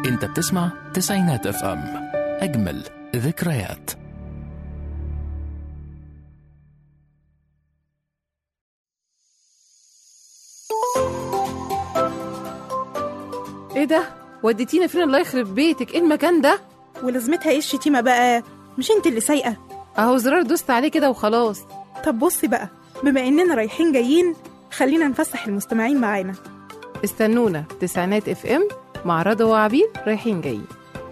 انت بتسمع تسعينات اف ام اجمل ذكريات ايه ده وديتينا فين الله يخرب بيتك ايه المكان ده ولازمتها ايه الشتيمة بقى مش انت اللي سايقة اهو زرار دوست عليه كده وخلاص طب بصي بقى بما اننا رايحين جايين خلينا نفسح المستمعين معانا استنونا تسعينات اف ام مع رضا وعبير رايحين جايين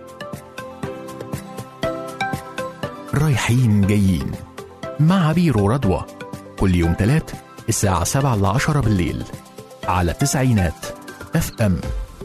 رايحين جايين مع عبير ورضوى كل يوم تلات الساعة سبعة إلا عشرة بالليل على تسعينات اف ام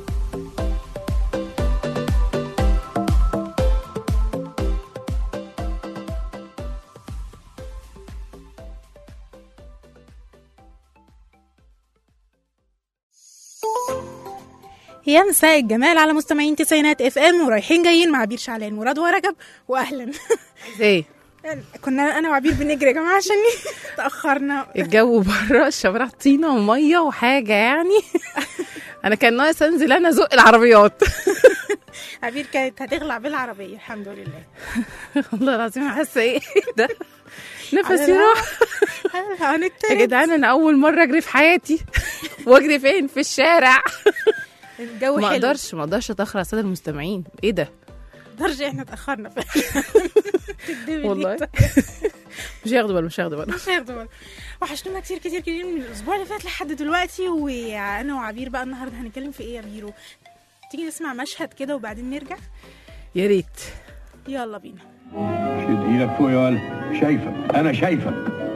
يا مساء الجمال على مستمعين تسعينات اف ام ورايحين جايين مع عبير شعلان ورضوى رجب واهلا ايه كنا انا وعبير بنجري يا جماعه عشان تاخرنا الجو بره الشوارع طينه وميه وحاجه يعني انا كان ناقص انزل انا ازق العربيات عبير كانت هتغلع بالعربيه الحمد لله والله العظيم حاسه ايه ده نفسي على راح يا هنترك جدعان انا اول مره اجري في حياتي واجري فين في الشارع الجو ما حلو اقدرش ما اقدرش اتاخر على الساده المستمعين ايه ده درجة احنا اتاخرنا تكدبي والله ليه؟ مش هياخدوا بالهم مش هياخدوا بالهم مش هياخدوا بالهم. وحشتونا كتير كتير كتير من الاسبوع اللي فات لحد دلوقتي وانا وعبير بقى النهارده هنتكلم في ايه يا بيرو تيجي نسمع مشهد كده وبعدين نرجع يا ريت يلا بينا شد ايدك فوق يا ولد شايفك انا شايفك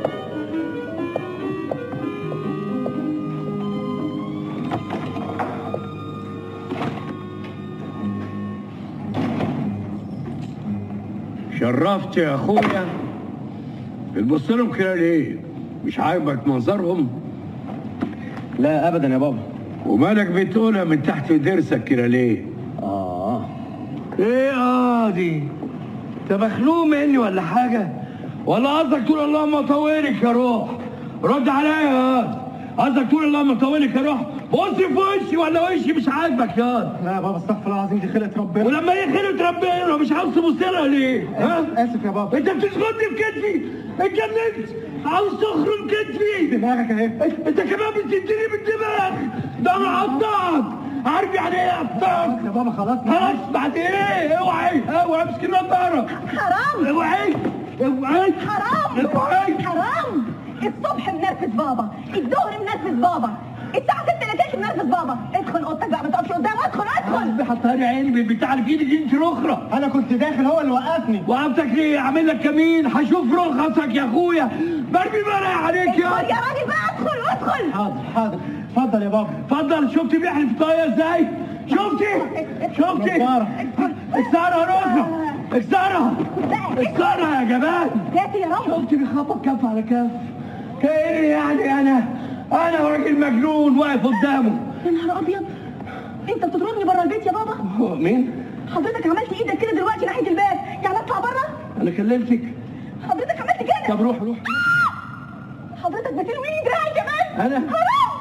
شرفت يا اخويا بتبص لهم كده ليه مش عاجبك منظرهم لا ابدا يا بابا ومالك بتقولها من تحت ضرسك كده ليه اه ايه اه دي انت مخنوق مني ولا حاجه ولا قصدك تقول اللهم طولك يا روح رد عليا يا واد قصدك تقول اللهم طولك يا روح بص في وشي ولا وشي مش عاجبك يا واد لا يا بابا استغفر الله العظيم دي خلقه ربنا ولما هي خيرة ربنا مش عاوز تبص لها ليه ها اسف يا بابا انت بتشخطني في كتفي اتجننت عاوز تخرم كتفي دماغك اهي انت كمان بتديني بالدماغ ده انا هقطعك عارف يعني ايه اقطعك يا بابا خلاص خلاص بعد ايه اوعي اوعي امسك النضاره حرام اوعي اوعي حرام اوعي حرام الصبح منرفز بابا الظهر منرفز بابا الساعة 6 الا تلت منرفز بابا ادخل اوضتك بقى ما تقفش قدامه ادخل ادخل قصدي حطها لي عيني بالبتاع اللي في ايدك انت الاخرى انا كنت داخل هو اللي وقفني وقفتك ليه اعمل لك كمين هشوف رخصك يا اخويا برمي مرق عليك ادخل يا يا راجل بقى ادخل ادخل حاضر حاضر اتفضل يا بابا اتفضل شفتي بيحلف طايه ازاي شفتي شفتي نضارة. اكسرها يا رخرة اكسرها اكسرها يا جمال ساتر يا رب شفتي بيخبط كف على كف كأني يعني انا انا راجل مجنون واقف قدامه يا نهار ابيض انت بتطردني بره البيت يا بابا هو مين؟ حضرتك عملت ايدك كده دلوقتي ناحية الباب يعني اطلع بره انا كلمتك حضرتك عملت كده طب روح روح حضرتك بتلويني دراعي كمان انا حرام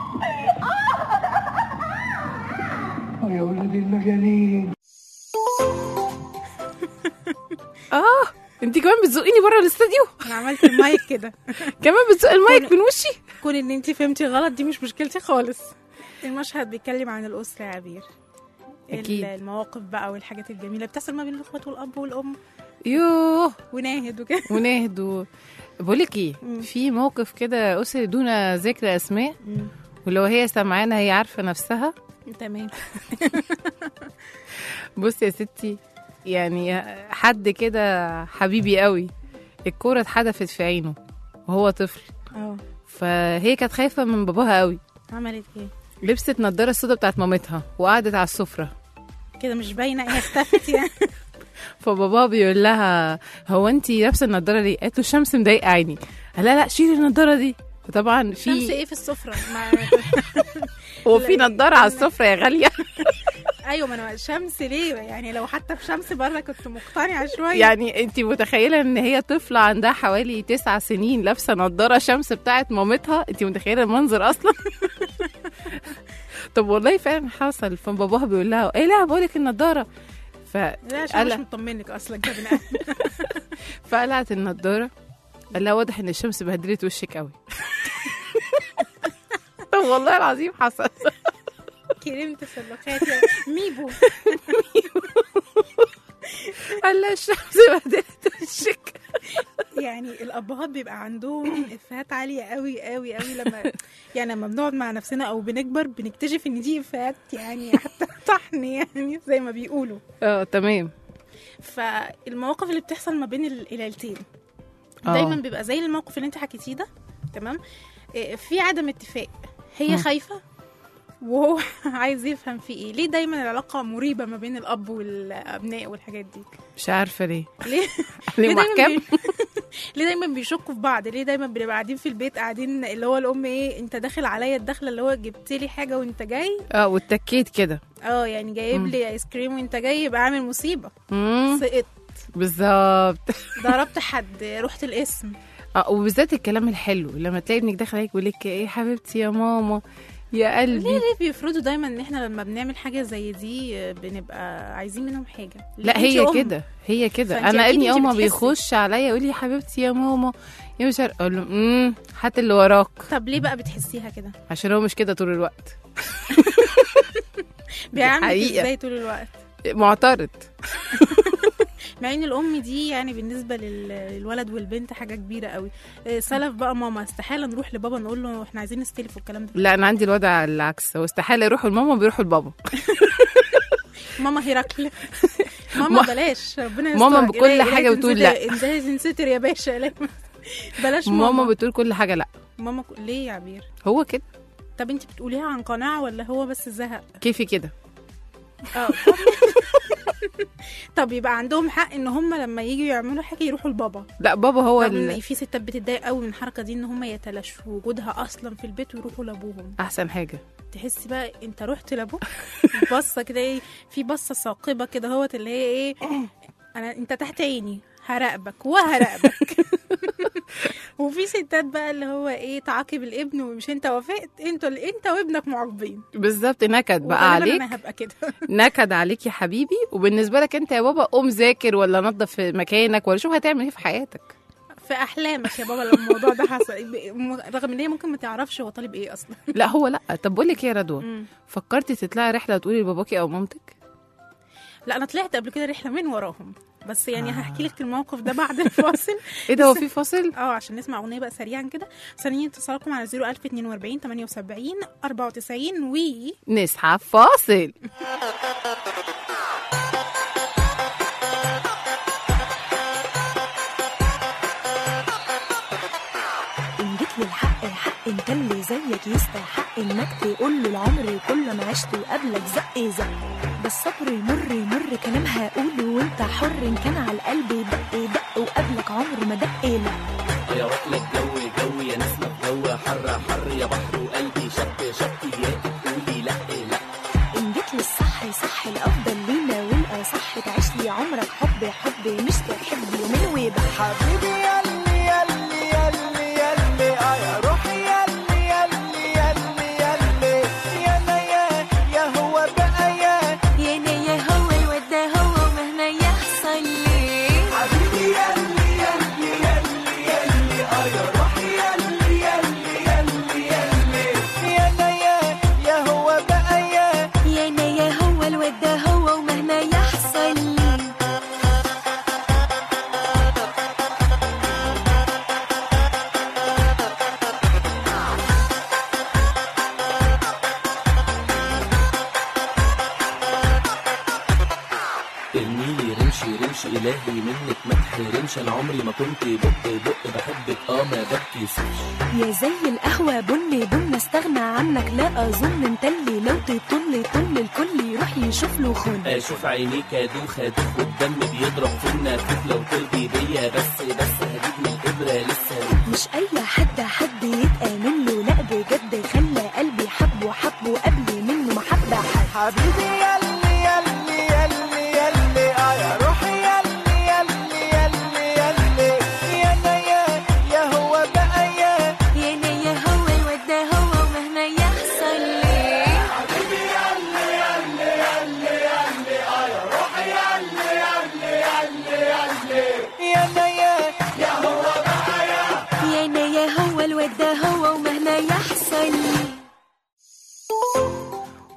آه. يا ولد المجانين اه انت كمان بتزقيني بره الاستوديو انا عملت المايك كده كمان بتزق المايك من وشي كون ان انت فهمتي غلط دي مش مشكلتي خالص المشهد بيتكلم عن الاسره يا عبير أكيد. ال- المواقف بقى والحاجات الجميله اللي بتحصل ما بين الاخوات والاب والام يوه وناهد وكده ونهد و... بقولك ايه في موقف كده اسري دون ذكر اسماء ولو هي سمعانه هي عارفه نفسها تمام بصي يا ستي يعني حد كده حبيبي قوي الكوره اتحدفت في عينه وهو طفل اه فهي كانت خايفه من باباها قوي عملت ايه لبست نضاره السودا بتاعت مامتها وقعدت على السفره كده مش باينه هي اختفت يعني فبابا بيقول لها هو انت لابسه النضاره ليه؟ قالت له الشمس مضايقه عيني قال لا لا شيلي النضاره دي وطبعا شمس في ايه في السفره ما... هو في نضاره على السفره يا غاليه ايوه ما انا شمس ليه يعني لو حتى في شمس بره كنت مقتنعه شويه يعني انت متخيله ان هي طفله عندها حوالي تسع سنين لابسه نضاره شمس بتاعت مامتها انت متخيله المنظر اصلا طب والله فعلا حصل فباباها بيقول لها ايه لا بقول لك النضاره ف لا عشان مش قلع- مطمنك اصلا كبني آدم. فقلعت النضاره قال لها واضح ان الشمس بهدلت وشك قوي طب والله العظيم حصل كريم تسلخات يا ميبو قال لها الشمس بهدلت وشك يعني الابهات بيبقى عندهم افيهات عاليه قوي قوي قوي لما يعني لما بنقعد مع نفسنا او بنكبر بنكتشف ان دي افيهات يعني حتى طحن يعني زي ما بيقولوا اه تمام فالمواقف اللي بتحصل ما بين ال- العيلتين آه. دايما بيبقى زي الموقف اللي انت حكيتيه ده تمام إيه، في عدم اتفاق هي مم. خايفه وهو عايز يفهم في ايه ليه دايما العلاقه مريبه ما بين الاب والابناء والحاجات دي مش عارفه ليه ليه ليه ليه دايما محكم بي... ليه دايما بيشكوا في بعض ليه دايما بنبقى قاعدين في البيت قاعدين اللي هو الام ايه انت داخل عليا الدخله اللي هو جبت لي حاجه وانت جاي اه واتكيت كده اه يعني جايب مم. لي ايس كريم وانت جاي يبقى عامل مصيبه مم، سقط بالظبط ضربت حد رحت القسم اه وبالذات الكلام الحلو لما تلاقي ابنك داخل عليك بيقول لك ايه حبيبتي يا ماما يا ليه قلبي ليه بيفرضوا دايما ان احنا لما بنعمل حاجه زي دي آه، بنبقى عايزين منهم حاجه لا أنت هي أم. كده هي كده فأنت انا أكيد ابني أنت اول ما بتحسي. بيخش عليا يقول لي يا حبيبتي يا ماما يا مش عارف اقول له امم هات اللي وراك طب ليه بقى بتحسيها كده عشان هو مش كده طول الوقت بيعمل حقيقة. ازاي طول الوقت معترض مع ان الام دي يعني بالنسبه لل- للولد والبنت حاجه كبيره قوي آه، سلف بقى ماما استحاله نروح لبابا نقول له احنا عايزين نستلف والكلام ده لا انا عندي الوضع العكس هو استحاله يروحوا لماما بيروحوا لبابا ماما هيراكل ما- ماما بلاش ربنا يستر ماما بكل إلهي- حاجة إلهي بتقول تنستر- ازاي تنستر يا باشا لا. بلاش ماما ماما بتقول كل حاجه لا ماما ك- ليه يا عبير هو كده طب انت بتقوليها عن قناعه ولا هو بس زهق كيفي كده اه طب يبقى عندهم حق ان هم لما يجوا يعملوا حاجه يروحوا لبابا لا بابا هو رغم ان ال- في ستات بتتضايق قوي من الحركه دي ان هم يتلاشوا وجودها اصلا في البيت ويروحوا لابوهم احسن حاجه تحسي بقى انت رحت لابوك بصه كده ايه في بصه ثاقبه كده هوت اللي هي ايه انا انت تحت عيني هراقبك وهراقبك وفي ستات بقى اللي هو ايه تعاقب الابن ومش انت وافقت انت انت وابنك معاقبين بالظبط نكد بقى وغالباً عليك انا هبقى كده نكد عليك يا حبيبي وبالنسبه لك انت يا بابا قوم ذاكر ولا نظف في مكانك ولا شوف هتعمل ايه في حياتك في احلامك يا بابا لو الموضوع ده حصل رغم ان هي ممكن ما تعرفش هو طالب ايه اصلا لا هو لا طب بقول لك ايه يا رضوى مم. فكرتي تطلعي رحله وتقولي لباباكي او مامتك لا انا طلعت قبل كده رحله من وراهم بس يعني هحكي لك الموقف ده بعد الفاصل ايه ده هو في فاصل اه عشان نسمع اغنيه بقى سريعا كده ثانيين اتصالكم على 01042 78 94 و نسحب فاصل إن جيت للحق حق انت اللي زيك يستحق انك تقول له العمر كل ما عشت وقبلك زق زق بس الصبر يمر يمر كلام هقوله وانت حر ان كان على القلب دق دق وقبلك عمر ما دق لا يا واكلة جو جو يا نسمة جو حر حر يا بحر وقلبي شط شط يا تقولي لا لا ان جيت للصح صح الافضل لينا والاصح تعيش لي عمرك حب حب مش تحب يومين ويبقى حبيبي يلي يلي يلي يلي اه يا روحي يلي يلي يلي يلي يا انا يا يا هو بقى يا يا يا هو الواد ده هو مهما يحصل لي حبيبي يلي يلي يلي يلي اه يا روحي يلي يلي يلي يلي يا انا يا يا هو بقى يا يا يا هو الواد ده هو ومهما يحصل لي ارميلي رمشي رمشي الهي منك ما تحرمش انا عمري ما كنت بق بق بحبك اه ما بتكسفش يا زي القهوة بني بن استغنى عنك لا أظن انت اللي لو تطل طل الكل يروح يشوف له خن اشوف عينيك ادوخ ادوخ والدم بيضرب في النافوخ لو ترضي بيا بس بس هجيب من الابره لسه مش أي حد حد يتآمن له لا بجد خلى قلبي حبه حبه قبل منه محبة حد حبيبي يلي يلي يلي يلي اه يا روحي يلي يلي يلي يلي يا انا يا يا هو بقى يا يا يا هو الواد ده هو ومهما يحصل لي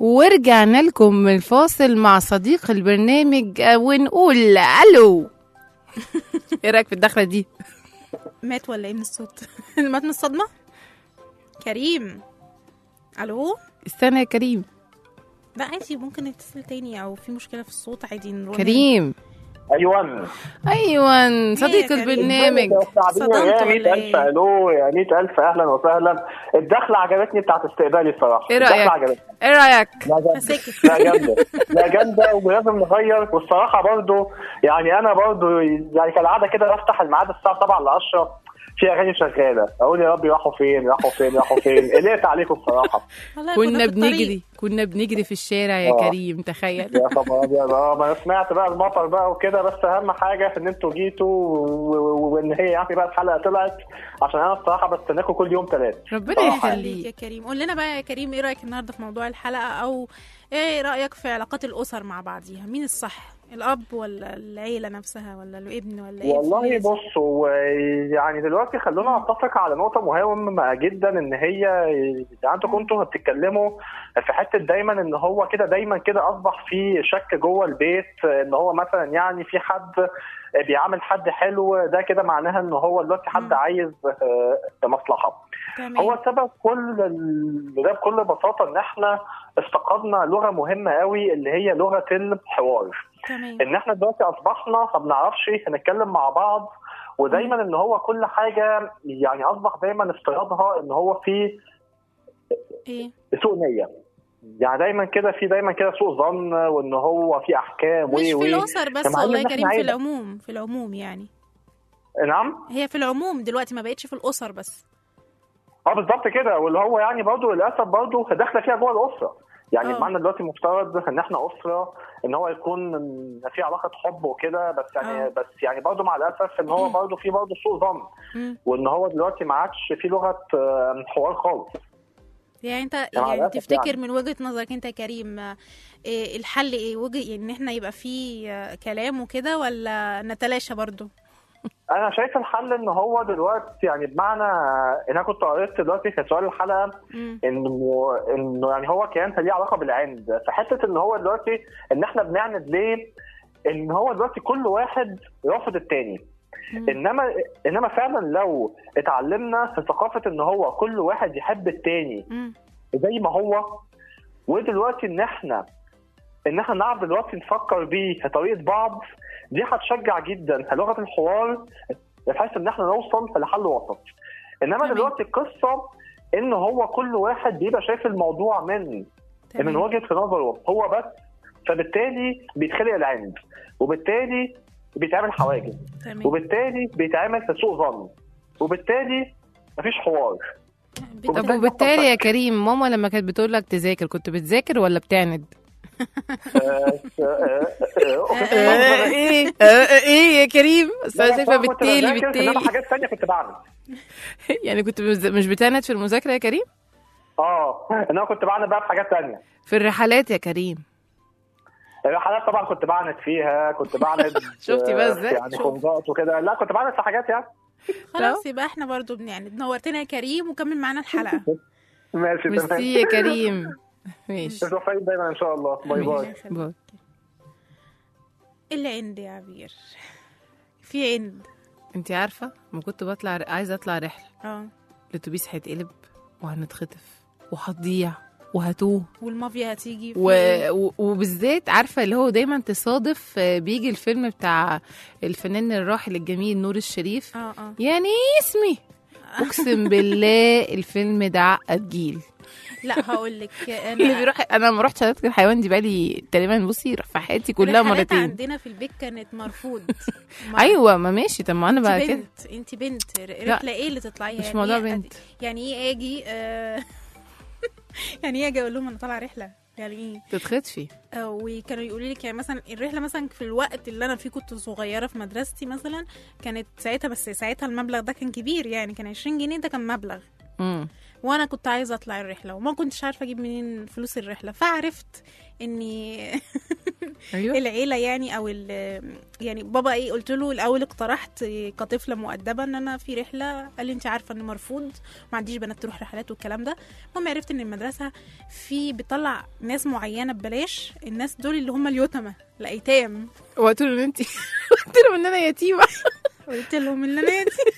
ورجعنا لكم من الفاصل مع صديق البرنامج آه، ونقول الو ايه رايك في الدخله دي مات ولا ايه من الصوت مات من الصدمه كريم الو استنى يا كريم لا عادي ممكن نتصل تاني او في مشكله في الصوت عادي نروح كريم ايوه ايوه صديق كريم؟ البرنامج صدمت يا ولا 100000 إيه؟ الو يا 100000 اهلا وسهلا الدخله عجبتني بتاعت استقبالي الصراحه ايه الدخله رايك عجبتني ايه رايك لا جامده فسكت لا جامده لا جامده ولازم نغير والصراحه برضو يعني انا برضو يعني كالعاده كده بفتح الميعاد الساعه 7 ل 10 في اغاني شغاله اقول يا رب راحوا فين راحوا فين راحوا فين قلقت عليكم الصراحه والله كنا في الطريق. بنجري كنا بنجري في الشارع يا آه. كريم تخيل يا خبر ابيض اه ما انا سمعت بقى المطر بقى وكده بس اهم حاجه ان انتوا جيتوا و- و- وان هي يعني بقى الحلقه طلعت عشان انا الصراحه بستناكم كل يوم ثلاث ربنا ربنا يخليك يخليك يا كريم قول لنا بقى يا كريم ايه رايك النهارده في موضوع الحلقه او ايه رايك في علاقات الاسر مع بعضيها مين الصح الاب ولا العيله نفسها ولا الابن ولا ايه والله في ناس- بص هو يعني دلوقتي خلونا نتفق على نقطة مهمة جدا ان هي يعني انتوا كنتوا بتتكلموا في حتة دايما ان هو كده دايما كده اصبح في شك جوه البيت ان هو مثلا يعني في حد بيعامل حد حلو ده كده معناها ان هو دلوقتي حد مم. عايز آه، مصلحة تمام هو سبب كل ال- ده بكل بساطة ان احنا افتقدنا لغة مهمة قوي اللي هي لغة الحوار تمام ان احنا دلوقتي اصبحنا ما بنعرفش نتكلم مع بعض ودايما ان هو كل حاجه يعني اصبح دايما افتراضها ان هو في ايه سوء نيه يعني دايما كده في دايما كده سوء ظن وان هو في احكام مش وي في وي الاسر بس مع إن والله يا إحنا كريم في عيلة. العموم في العموم يعني نعم هي في العموم دلوقتي ما بقتش في الاسر بس اه بالظبط كده واللي هو يعني برضه للاسف برضه داخله فيها جوه الاسره يعني آه. بمعنى دلوقتي مفترض ان احنا اسره ان هو يكون في علاقه حب وكده بس يعني آه. بس يعني برضه مع الاسف ان هو برضه في برضه سوء ظن مم. وان هو دلوقتي ما عادش في لغه آه، حوار خالص يعني انت مع يعني الأسف تفتكر يعني. من وجهة نظرك انت يا كريم آه، إيه الحل ايه وجه يعني ان احنا يبقى في آه، كلام وكده ولا نتلاشى برضو انا شايف الحل ان هو دلوقتي يعني بمعنى ان انا كنت قريت دلوقتي في سؤال الحلقه مم. انه انه يعني هو كان ليه علاقه بالعند فحته ان هو دلوقتي ان احنا بنعند ليه ان هو دلوقتي كل واحد رافض التاني مم. انما انما فعلا لو اتعلمنا في ثقافه ان هو كل واحد يحب التاني مم. زي ما هو ودلوقتي ان احنا ان احنا نعرف دلوقتي نفكر بيه طريقه بعض دي هتشجع جدا لغه الحوار بحيث ان احنا نوصل لحل وسط انما تمام. دلوقتي القصه ان هو كل واحد بيبقى شايف الموضوع من من تمام. وجهه نظره هو بس فبالتالي بيتخلق العند وبالتالي بيتعمل حواجز تمام وبالتالي بيتعمل في سوء ظن وبالتالي مفيش حوار بت- طب وبالتالي يا كريم ماما لما كانت بتقول لك تذاكر كنت بتذاكر ولا بتعند آه، آه، آه، آه، ايه ايه يا كريم بس لا، انا لا، شايفه كنت بالتالي بذاكر، بالتالي انما حاجات ثانيه كنت بعمل يعني كنت بز- مش بتعند في المذاكره يا كريم اه انما كنت بعمل بقى في حاجات ثانيه في الرحلات يا كريم الرحلات طبعا كنت بعند فيها كنت بعند شفتي بقى آه، ازاي؟ يعني شوف. خروجات وكده لا كنت بعند في حاجات يعني خلاص يبقى احنا برضو يعني نورتنا يا كريم وكمل معانا الحلقة ماشي تمام ميرسي يا كريم ماشي متوفقين دايما ان شاء الله باي باي باي العند يا عبير في عند انت عارفه ما كنت بطلع عايزه اطلع رحله اه الاتوبيس هيتقلب وهنتخطف وهتضيع وهتوه والمافيا هتيجي في و... إيه؟ و... وبالذات عارفه اللي هو دايما تصادف آه، بيجي الفيلم بتاع الفنان الراحل الجميل نور الشريف اه اه يعني اسمي اقسم بالله الفيلم ده عقد جيل لا هقول لك اللي انا بيروح انا لما رحت حديقه الحيوان دي بقالي تقريبا بصي في حياتي كلها الرحلات مرتين عندنا في البيت كانت مرفوض ما- ايوه ما ماشي طب ما انا بقى انت كده بنت انت بنت ر- لا، رحله ايه اللي تطلعيها مش يعني موضوع إيه بنت. أدي- يعني ايه اجي آه، يعني ايه اجي اقول لهم انا طالعه رحله يعني ايه تتخطفي آه، وكانوا يقولوا لك يعني مثلا الرحله مثلا في الوقت اللي انا فيه كنت صغيره في مدرستي مثلا كانت ساعتها بس ساعتها المبلغ ده كان كبير يعني كان 20 جنيه ده كان مبلغ امم وانا كنت عايزه اطلع الرحله وما كنتش عارفه اجيب منين فلوس الرحله فعرفت اني ايوه العيله يعني او ال- يعني بابا ايه قلت له الاول اقترحت كطفله مؤدبه ان انا في رحله قال لي انت عارفه ان مرفوض ما عنديش بنات تروح رحلات والكلام ده المهم عرفت ان المدرسه في بتطلع ناس معينه ببلاش الناس دول اللي هم اليتامى الايتام وقلت له ان انت قلت له ان انا يتيمه قلت لهم ان انا يتيم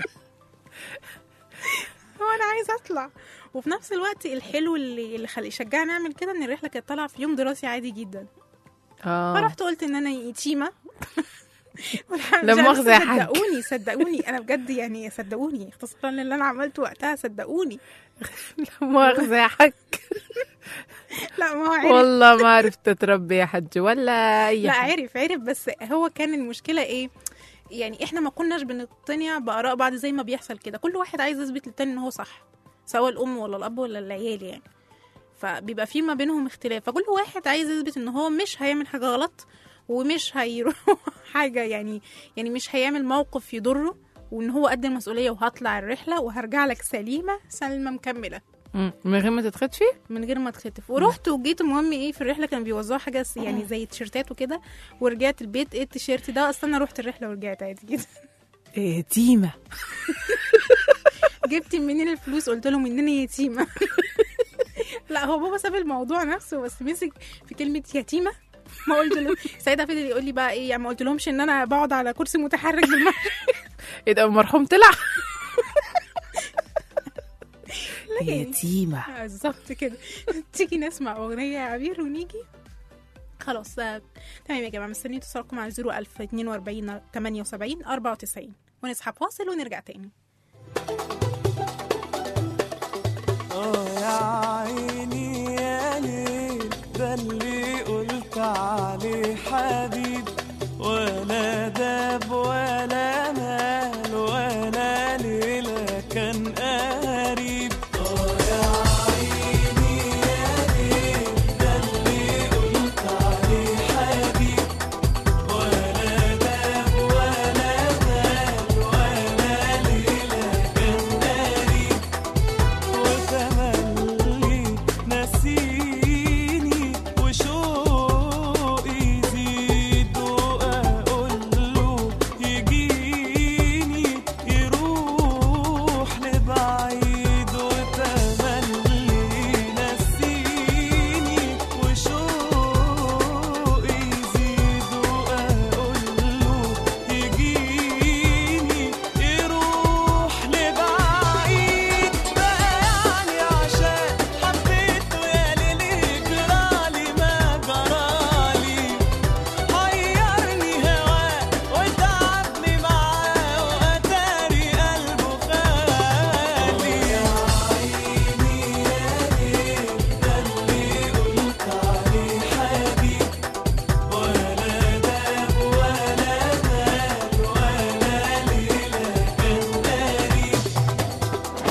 هو انا عايزه اطلع وفي نفس الوقت الحلو اللي اللي خلي يشجعني اعمل كده ان الرحله كانت طالعه في يوم دراسي عادي جدا اه فرحت قلت ان انا يتيمه والحمد لا لله مؤاخذة يا حاج. صدقوني صدقوني انا بجد يعني صدقوني اختصارا للي انا عملته وقتها صدقوني لا مؤاخذه يا حاج لا ما هو عرف والله ما عرفت اتربي يا حج ولا اي لا حاجة. عرف عرف بس هو كان المشكله ايه يعني احنا ما كناش بنقتنع باراء بعض زي ما بيحصل كده كل واحد عايز يثبت للتاني ان هو صح سواء الام ولا الاب ولا العيال يعني فبيبقى في ما بينهم اختلاف فكل واحد عايز يثبت ان هو مش هيعمل حاجه غلط ومش هيروح حاجه يعني يعني مش هيعمل موقف يضره وان هو قد المسؤوليه وهطلع الرحله وهرجع لك سليمه سلمى مكمله مم. من غير ما تتخدفي من غير ما اتخطف ورحت وجيت المهم ايه في الرحله كانوا بيوزعوا حاجه س- يعني زي تيشيرتات وكده ورجعت البيت ايه التيشيرت ده اصلا انا رحت الرحله ورجعت عادي جدا يتيمه جبت منين الفلوس قلت لهم ان انا يتيمه لا هو بابا ساب الموضوع نفسه بس مسك في كلمه يتيمه ما قلت له ساعتها فضل يقول لي بقى ايه يعني ما قلت لهمش ان انا بقعد على كرسي متحرك بالمعنى ايه ده المرحوم طلع يعني. يتيمه بالظبط كده تيجي نسمع اغنيه يا عبير ونيجي خلاص آه، تمام يا جماعه مستنيين اتصالكم على 01000 42 78 94 ونسحب فاصل ونرجع تاني اه يا عيني يا ليل ده اللي قلت عليه حبيب ولا داب ولا مال ولا ليلة كان قريب اه يا عيني يا ليل ده اللي قلت عليه حبيب ولا داب ولا مال ولا ليلة كان قريب وتملي نسيني وشوقي يزيد واقول له يجيني يروح لبعيد وتملي نسيني وشوقي يزيد واقول له يجيني يروح لبعيد بقى يعني عشان حبيته يا ليلي جرالي ما جرالي حيرني هواه وتعبني معاه واتاري قلبه خالي يا عيني يا ليل ده اللي قلت عليه حبيب ولا داب ولا مال ولا ليلة كان قريب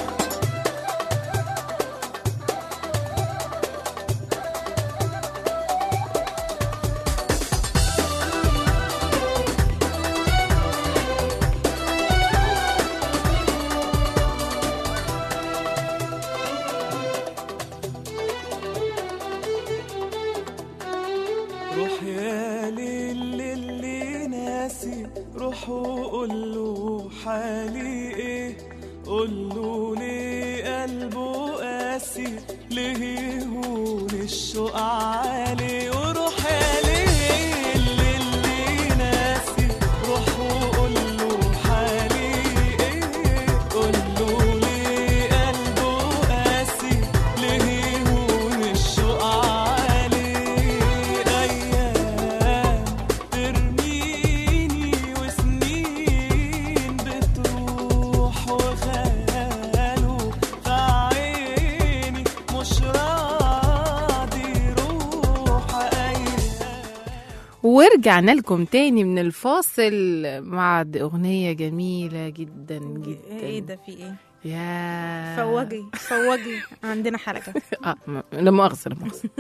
روح يا ليل اللي ناسي روح وقول له حالي ايه قول له ليه قلبه قاسي ليه يهون الشوق عالي وروح يا ليل اللي ناسي روح وقول له حالي ايه قول له ليه قلبه قاسي ليه يهون الشوق عالي ايام ترميني وسنين بتروح وخاله في عيني مش راضي يروح ايام ورجعنا لكم تاني من الفاصل مع د- أغنية جميلة جدا جدا ايه ده في ايه يا فوجي فوجي عندنا حركه اه م- لا مؤاخذة لا مؤاخذة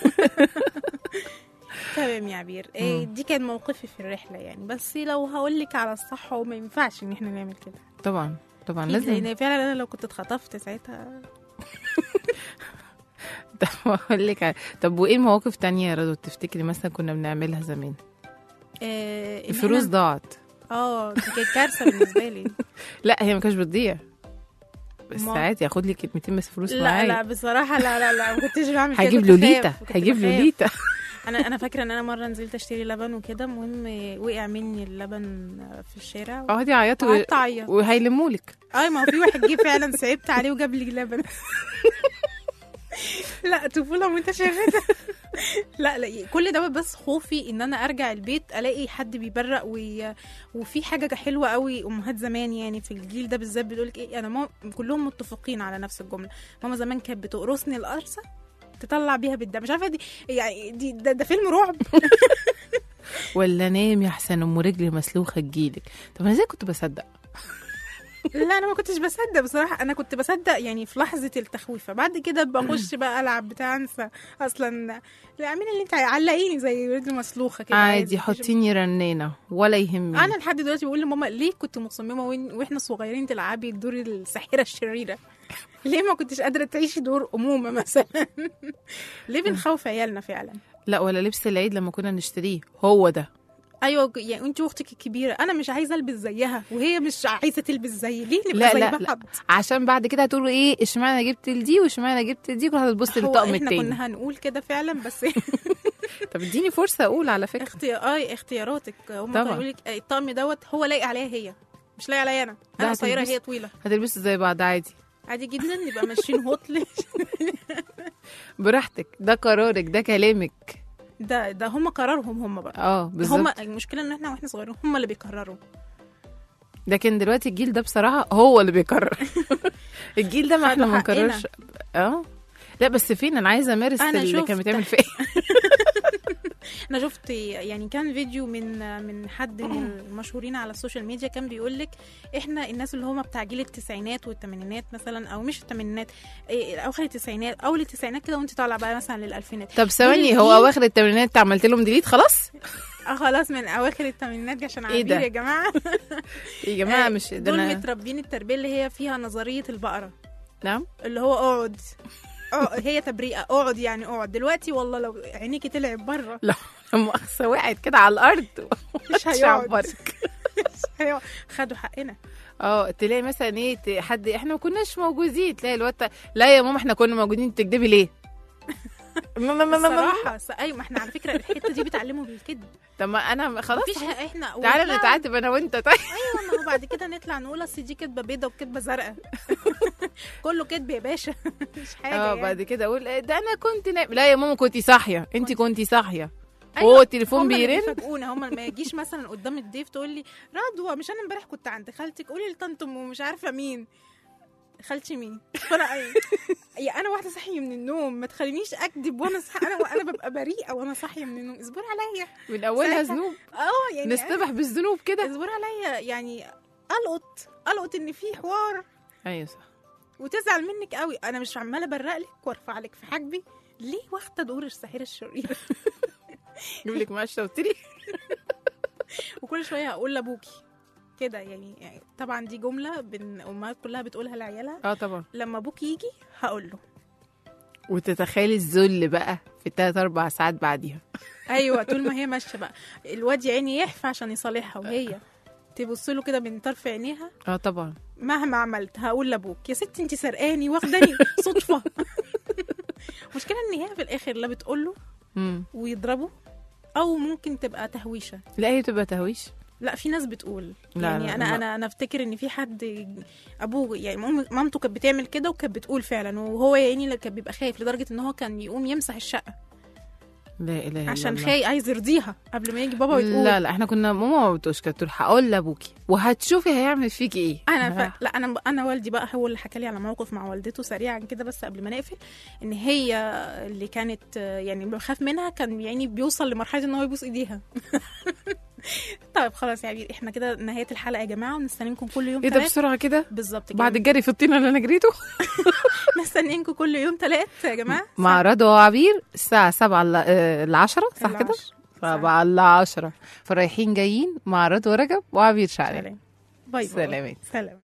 تمام يا عبير إيه دي كان موقفي في الرحله يعني بس لو هقول لك على الصح وما ينفعش ان احنا نعمل كده طبعا طبعا أكيد، لازم لان فعلا انا لو كنت اتخطفت ساعتها طب اقول لك ع- طب وايه مواقف تانية يا رضوى تفتكري مثلا كنا بنعملها زمان آه إن الفلوس إحنا- ضاعت اه دي كانت كارثه بالنسبه لي لا هي ما كانتش بتضيع بس ما- ساعات ياخد لي كلمتين بس فلوس لا معايا لا بصراحه لا لا لا ما كنتش بعمل كده هجيب كنت لوليتا بخاف، كنت هجيب بخاف. لوليتا انا انا فاكره ان انا مره نزلت اشتري لبن وكده المهم وقع مني اللبن في الشارع اقعدي عيطي و- قعدت اعيط وهيلمولك اي ما هو في واحد جه فعلا صعبت عليه وجاب لي لبن لا طفوله متشرده لا لا كل ده بس خوفي ان انا ارجع البيت الاقي حد بيبرق وي... وفي حاجه حلوه قوي امهات زمان يعني في الجيل ده بالذات بتقولك ايه انا مام... كلهم متفقين على نفس الجمله ماما زمان كانت بتقرصني القرصه تطلع بيها بالدم مش عارفه دي يعني دي ده, ده فيلم رعب ولا نام يا حسن ام رجلي مسلوخه تجيلك طب انا ازاي كنت بصدق لا انا ما كنتش بصدق بصراحه انا كنت بصدق يعني في لحظه التخويفه بعد كده بخش بقى العب بتاع انسى اصلا لا اعملي اللي انت علقيني زي رجل مسلوخه كده عادي حطيني رنانه ولا يهمني انا لحد دلوقتي بقول لماما ليه كنت مصممه وإن- واحنا صغيرين تلعبي دور الساحره الشريره ليه ما كنتش قادره تعيشي دور امومه مثلا ليه بنخوف عيالنا فعلا لا ولا لبس العيد لما كنا نشتريه هو ده ايوه يعني انت واختك الكبيره انا مش عايزه البس زيها وهي مش عايزه تلبس زيي ليه نبقى لا زي لا, بعض لا عشان بعد كده هتقولوا ايه اشمعنى جبت دي واشمعنى جبت دي كل هتبص هو للطقم احنا التاني كنا هنقول كده فعلا بس طب اديني فرصه اقول على فكره اختيار اه اختياراتك هم طبعا. كانوا يقول لك الطقم دوت هو لايق عليها هي مش لايق عليا انا لا، انا قصيره هتلبس- هي طويله هتلبسوا زي بعض عادي عادي جدا نبقى ماشيين هوتل براحتك ده قرارك ده كلامك ده ده هم قرارهم هم بقى اه هم بالظبط المشكله ان احنا واحنا صغيرين هم اللي بيقرروا لكن دلوقتي الجيل ده بصراحه هو اللي بيقرر الجيل ده ما احنا خدوا ما حقنا. نقررش اه لا بس فين انا عايزه امارس أنا اللي شفت. كان بيتعمل فيا انا شفت يعني كان فيديو من من حد من المشهورين على السوشيال ميديا كان بيقول لك احنا الناس اللي هم بتاع جيل التسعينات والثمانينات مثلا او مش الثمانينات إيه، اواخر التسعينات اول التسعينات كده وانت طالعه بقى مثلا للالفينات طب ثواني دول هو الجيل- اواخر الثمانينات عملت لهم ديليت خلاص اه خلاص من اواخر الثمانينات دي عشان إيه عبير ده؟ يا جماعه يا جماعه آه، مش ده دول أنا... متربيين التربيه اللي هي فيها نظريه البقره نعم اللي هو اقعد اقعد- هي تبريئه اقعد يعني اقعد دلوقتي والله لو عينيكي طلعت بره لا مؤاخذه وقعت كده على الارض مش هيقعد هيعبرك هيقعد. خدوا حقنا اه تلاقي مثلا ايه ت- حد احنا ما كناش موجودين تلاقي الواد تا- لا يا ماما احنا كنا موجودين تكدبي ليه ما- ما- ما- ما- ما- الصراحه س- ايوه ما احنا على فكره الحته دي بتعلموا بالكذب طب ما انا خلاص مفيش حاجة- احنا تعالى ونطلع- نتعاتب انا وانت طيب ايوه ما هو بعد كده نطلع نقول اصل دي كدبه بيضه وكدبه زرقاء كله كدب يا باشا مش حاجه اه يعني. بعد كده اقول إيه ده انا كنت نايم لا يا ماما كنتي صاحيه انت كنتي صاحيه أيوة، هو التليفون هما اللي بيرن بيفاجئونا هما ما يجيش مثلا قدام الضيف تقول لي رضوى مش انا امبارح كنت عند خالتك قولي لطنط ام ومش عارفه مين خالتي مين فانا أي- يا انا واحده صاحيه من النوم ما تخلينيش اكذب وانا صح... انا وانا ببقى بريئه وانا صاحيه من النوم اصبري عليا من اولها ساعتها- ذنوب اه يعني نصطبح بالذنوب كده اصبري عليا يعني القط القط ان في حوار ايوه صح وتزعل منك قوي انا مش عماله ابرق لك وارفع لك في حاجبي ليه واخده دور الساحره الشريره اجيب لك معشه وتري وكل شويه هقول لابوكي كده يعني, يعني طبعا دي جمله بين امهات كلها بتقولها لعيالها اه طبعا لما ابوك يجي هقول له وتتخيلي الذل بقى في الثلاث اربع ساعات بعديها ايوه طول ما هي ماشيه بقى الواد يا عيني يحفى عشان يصالحها وهي تبص له كده من طرف عينيها اه طبعا مهما عملت هقول لابوك يا ستي انت سرقاني واخداني صدفه المشكله ان هي في الاخر لا بتقول له مم. ويضربه او ممكن تبقى تهويشه لا هي بتبقى تهويش لا في ناس بتقول لا، يعني لا، انا لا. انا انا افتكر ان في حد ابوه يعني مام- مامته كانت بتعمل كده وكانت بتقول فعلا وهو يا عيني كان بيبقى خايف لدرجه ان هو كان يقوم يمسح الشقه لا اله الا عشان الله. خايف عايز يرضيها قبل ما يجي بابا ويقول لا لا احنا كنا ماما ما بتقولش كانت تقول هقول لابوكي وهتشوفي هيعمل فيكي ايه انا ف... لا انا انا والدي بقى هو اللي حكى لي على موقف مع والدته سريعا كده بس قبل ما نقفل ان هي اللي كانت آه، يعني بخاف منها كان يعني بيوصل لمرحله ان هو يبوس ايديها طيب خلاص يعني احنا كده نهايه الحلقه يا جماعه ونستنيكم كل يوم ايه ده تلات. بسرعه كده بالظبط كده بعد الجري في الطين اللي انا جريته مستنيينكم كل يوم تلات يا جماعه مع رضوى وعبير الساعه 7 ل 10 صح كده العشرة. 7 ل 10 فرايحين جايين مع رضوى رجب وعبير شعري سلام باي باي سلامات سلام